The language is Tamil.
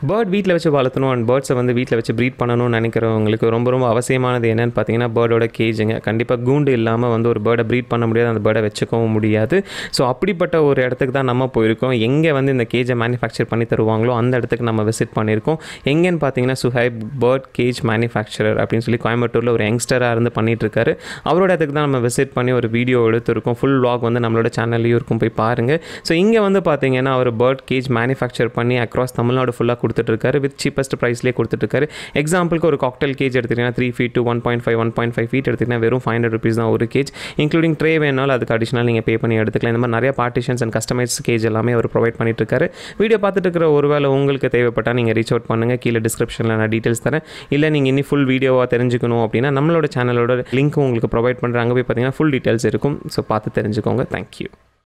பேர்ட் வீட்டில் வச்சு வளர்த்தணும் அண்ட் பேர்ட்ஸை வந்து வீட்டில் வச்சு ப்ரீட் பண்ணணும்னு நினைக்கிறவங்களுக்கு ரொம்ப ரொம்ப அவசியமானது என்னன்னு பார்த்தீங்கன்னா பேர்டோட கேஜுங்க கண்டிப்பாக கூண்டு இல்லாமல் வந்து ஒரு பேர்டை ப்ரீட் பண்ண முடியாது அந்த பேர்டை வச்சுக்கவும் முடியாது ஸோ அப்படிப்பட்ட ஒரு இடத்துக்கு தான் நம்ம போயிருக்கோம் எங்கே வந்து இந்த கேஜை மேனுஃபேக்சர் பண்ணி தருவாங்களோ அந்த இடத்துக்கு நம்ம விசிட் பண்ணியிருக்கோம் எங்கேன்னு பார்த்தீங்கன்னா சுஹைப் பேர்ட் கேஜ் மேனுஃபேக்சரர் அப்படின்னு சொல்லி கோயம்புத்தூரில் ஒரு யங்ஸ்டராக இருந்து பண்ணிட்டு இருக்காரு அவரோட இடத்துக்கு தான் நம்ம விசிட் பண்ணி ஒரு வீடியோ எடுத்திருக்கோம் ஃபுல் vlog வந்து நம்மளோட சேனல்லையும் இருக்கும் போய் பாருங்கள் ஸோ இங்கே வந்து பார்த்தீங்கன்னா அவர் பேர்ட் கேஜ் மேனுஃபேக்சர் பண்ணி அக்ராஸ் தமிழ்நாடு ஃபுல்லாக கொடுத்துட்ருக்காரு வித் சீப்பஸ்ட் ப்ரைஸ்லேயே கொடுத்துட்ருக்காரு எக்ஸாம்பிளுக்கு ஒரு காக்டெயில் கேஜ் எடுத்துக்கிட்டிங்கன்னா three feet to one point five one point five feet எடுத்திங்கன்னா வெறும் ஃபைவ் ஹண்ட்ரட் ருபீஸ் தான் ஒரு கேஜ் இன்க்ளூடிங் ட்ரே வேணாலும் அதுக்கு அடிஷனல் நீங்கள் பே பண்ணி எடுத்துக்கலாம் இந்த மாதிரி நிறைய பார்ட்டிஷன்ஸ் அண்ட் கஸ்டமைஸ் கேஜ் எல்லாமே அவர் ப்ரொவைட் பண்ணிட்டு இருக்காரு வீடியோ பார்த்துட்டு இருக்கிற ஒருவேளை உங்களுக்கு தேவைப்பட்டால் நீங்கள் ரீச் அவுட் பண்ணுங்கள் கீழே டிஸ்கிரிப்ஷனில் நான் டீட்டெயில்ஸ் தரேன் இல்லை நீங்கள் இன்னும் ஃபுல் வீடியோவாக தெரிஞ்சுக்கணும் அப்படின்னா நம்மளோட சேனலோட லிங்க்கும் உங்களுக்கு ப்ரொவைட் பண்ணுறாங்க போய் பார்த்தீங்கன்னா ஃபுல் டீட்டெயில்ஸ் இருக்கும் ஸோ பார்த்து தெரிஞ்சுக்கோங்க தேங்க்யூ